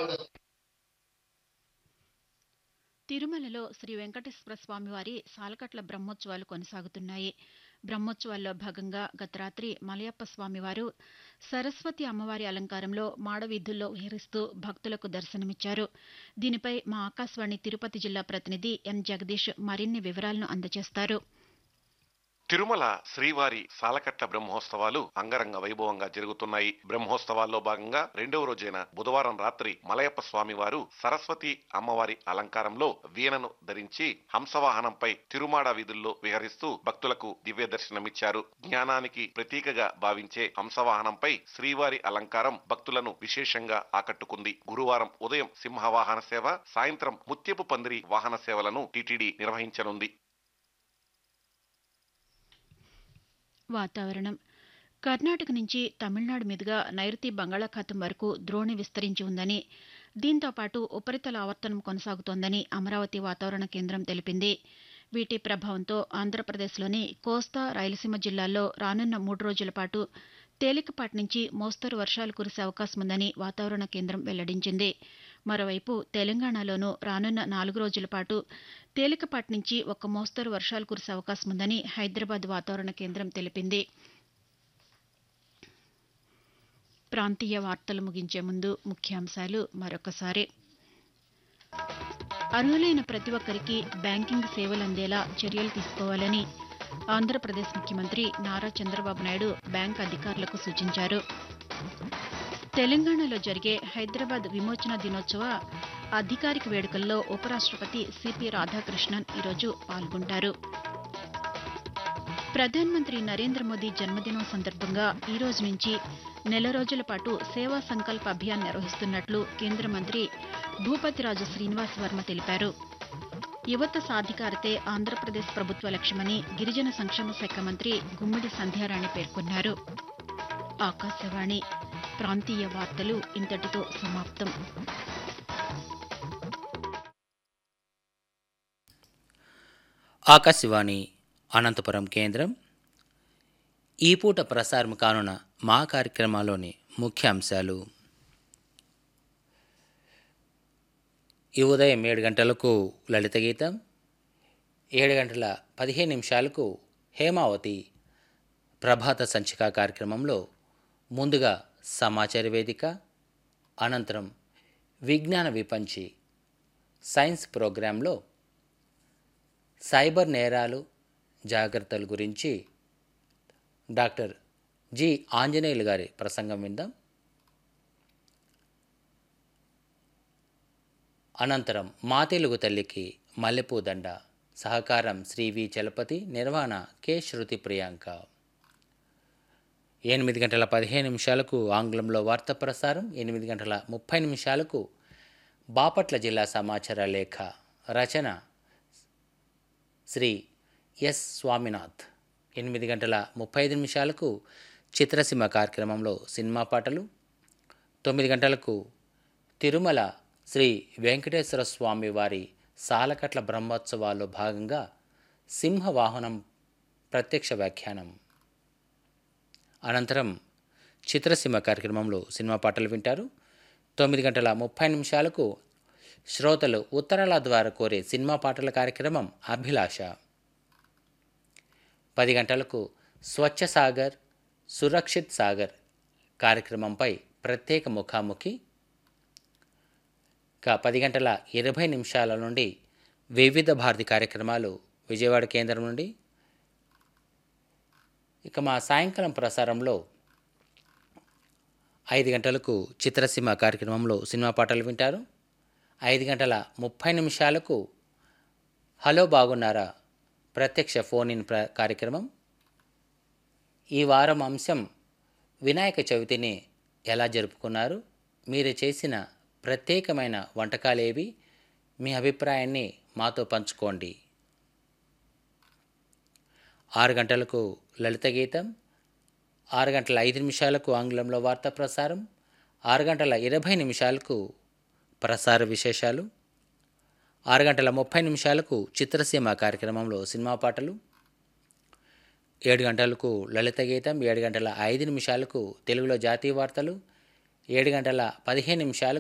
ఉండదు తిరుమలలో శ్రీ వెంకటేశ్వర స్వామివారి సాలకట్ల బ్రహ్మోత్సవాలు కొనసాగుతున్నాయి బ్రహ్మోత్సవాల్లో భాగంగా గత రాత్రి మలయప్ప స్వామివారు సరస్వతి అమ్మవారి అలంకారంలో మాడవీధుల్లో విహరిస్తూ భక్తులకు దర్శనమిచ్చారు దీనిపై మా ఆకాశవాణి తిరుపతి జిల్లా ప్రతినిధి ఎన్ జగదీష్ మరిన్ని వివరాలను అందజేస్తారు తిరుమల శ్రీవారి సాలకట్ల బ్రహ్మోత్సవాలు అంగరంగ వైభవంగా జరుగుతున్నాయి బ్రహ్మోత్సవాల్లో భాగంగా రెండవ రోజైన బుధవారం రాత్రి మలయప్ప స్వామి వారు సరస్వతి అమ్మవారి అలంకారంలో వీణను ధరించి హంసవాహనంపై తిరుమాడ వీధుల్లో విహరిస్తూ భక్తులకు దివ్య దర్శనమిచ్చారు జ్ఞానానికి ప్రతీకగా భావించే హంసవాహనంపై శ్రీవారి అలంకారం భక్తులను విశేషంగా ఆకట్టుకుంది గురువారం ఉదయం సింహవాహన సేవ సాయంత్రం ముత్యపు పందిరి వాహన సేవలను టీటీడీ నిర్వహించనుంది వాతావరణం కర్ణాటక నుంచి తమిళనాడు మీదుగా నైరుతి బంగాళాఖాతం వరకు ద్రోణి విస్తరించి ఉందని దీంతో పాటు ఉపరితల ఆవర్తనం కొనసాగుతోందని అమరావతి వాతావరణ కేంద్రం తెలిపింది వీటి ప్రభావంతో ఆంధ్రప్రదేశ్లోని కోస్తా రాయలసీమ జిల్లాల్లో రానున్న మూడు రోజుల పాటు తేలికపాటి నుంచి మోస్తరు వర్షాలు కురిసే అవకాశం ఉందని వాతావరణ కేంద్రం వెల్లడించింది మరోవైపు తెలంగాణలోనూ రానున్న నాలుగు రోజుల పాటు తేలికపాటి నుంచి ఒక మోస్తరు వర్షాలు కురిసే అవకాశం ఉందని హైదరాబాద్ వాతావరణ కేంద్రం తెలిపింది ప్రాంతీయ వార్తలు ముగించే ముందు ముఖ్యాంశాలు మరొకసారి అర్హులైన ప్రతి ఒక్కరికి బ్యాంకింగ్ సేవలు అందేలా చర్యలు తీసుకోవాలని ఆంధ్రప్రదేశ్ ముఖ్యమంత్రి నారా చంద్రబాబు నాయుడు బ్యాంక్ అధికారులకు సూచించారు తెలంగాణలో జరిగే హైదరాబాద్ విమోచన దినోత్సవ అధికారిక వేడుకల్లో ఉపరాష్ట్రపతి సిపి రాధాకృష్ణన్ ఈరోజు పాల్గొంటారు ప్రధానమంత్రి నరేంద్ర మోదీ జన్మదినం సందర్భంగా ఈ రోజు నుంచి నెల రోజుల పాటు సేవా సంకల్ప అభియాన్ నిర్వహిస్తున్నట్లు కేంద్ర మంత్రి భూపతిరాజు శ్రీనివాస్ వర్మ తెలిపారు యువత సాధికారతే ఆంధ్రప్రదేశ్ ప్రభుత్వ లక్ష్యమని గిరిజన సంక్షేమ శాఖ మంత్రి గుమ్మిడి సంధ్యారాణి పేర్కొన్నారు ఆకాశవాణి ప్రాంతీయ వార్తలు ఇంతటితో సమాప్తం ఆకాశవాణి అనంతపురం కేంద్రం ఈ పూట ప్రసారం కానున్న మా కార్యక్రమాల్లోని ముఖ్యాంశాలు ఈ ఉదయం ఏడు గంటలకు లలిత గీతం ఏడు గంటల పదిహేను నిమిషాలకు హేమావతి ప్రభాత సంచిక కార్యక్రమంలో ముందుగా సమాచార వేదిక అనంతరం విజ్ఞాన విపంచి సైన్స్ ప్రోగ్రాంలో సైబర్ నేరాలు జాగ్రత్తల గురించి డాక్టర్ జి ఆంజనేయులు గారి ప్రసంగం విందాం అనంతరం మా తెలుగు తల్లికి మల్లెపూదండ సహకారం శ్రీ వి చలపతి నిర్వహణ కె శృతి ప్రియాంక ఎనిమిది గంటల పదిహేను నిమిషాలకు ఆంగ్లంలో వార్త ప్రసారం ఎనిమిది గంటల ముప్పై నిమిషాలకు బాపట్ల జిల్లా సమాచార లేఖ రచన శ్రీ ఎస్ స్వామినాథ్ ఎనిమిది గంటల ముప్పై ఐదు నిమిషాలకు చిత్రసీమ కార్యక్రమంలో సినిమా పాటలు తొమ్మిది గంటలకు తిరుమల శ్రీ వెంకటేశ్వర స్వామి వారి సాలకట్ల బ్రహ్మోత్సవాల్లో భాగంగా సింహవాహనం ప్రత్యక్ష వ్యాఖ్యానం అనంతరం చిత్రసీమ కార్యక్రమంలో సినిమా పాటలు వింటారు తొమ్మిది గంటల ముప్పై నిమిషాలకు శ్రోతలు ఉత్తరాల ద్వారా కోరే సినిమా పాటల కార్యక్రమం అభిలాష పది గంటలకు స్వచ్ఛ సాగర్ సురక్షిత్ సాగర్ కార్యక్రమంపై ప్రత్యేక ముఖాముఖి ఇక పది గంటల ఇరవై నిమిషాల నుండి వివిధ భారతి కార్యక్రమాలు విజయవాడ కేంద్రం నుండి ఇక మా సాయంకాలం ప్రసారంలో ఐదు గంటలకు చిత్రసీమ కార్యక్రమంలో సినిమా పాటలు వింటారు ఐదు గంటల ముప్పై నిమిషాలకు హలో బాగున్నారా ప్రత్యక్ష ఫోన్ ఇన్ ప్ర కార్యక్రమం ఈ వారం అంశం వినాయక చవితిని ఎలా జరుపుకున్నారు మీరు చేసిన ప్రత్యేకమైన వంటకాలేవి మీ అభిప్రాయాన్ని మాతో పంచుకోండి ఆరు గంటలకు లలిత గీతం ఆరు గంటల ఐదు నిమిషాలకు ఆంగ్లంలో వార్తా ప్రసారం ఆరు గంటల ఇరవై నిమిషాలకు ప్రసార విశేషాలు ఆరు గంటల ముప్పై నిమిషాలకు చిత్రసీమ కార్యక్రమంలో సినిమా పాటలు ఏడు గంటలకు లలిత గీతం ఏడు గంటల ఐదు నిమిషాలకు తెలుగులో జాతీయ వార్తలు ఏడు గంటల పదిహేను నిమిషాలకు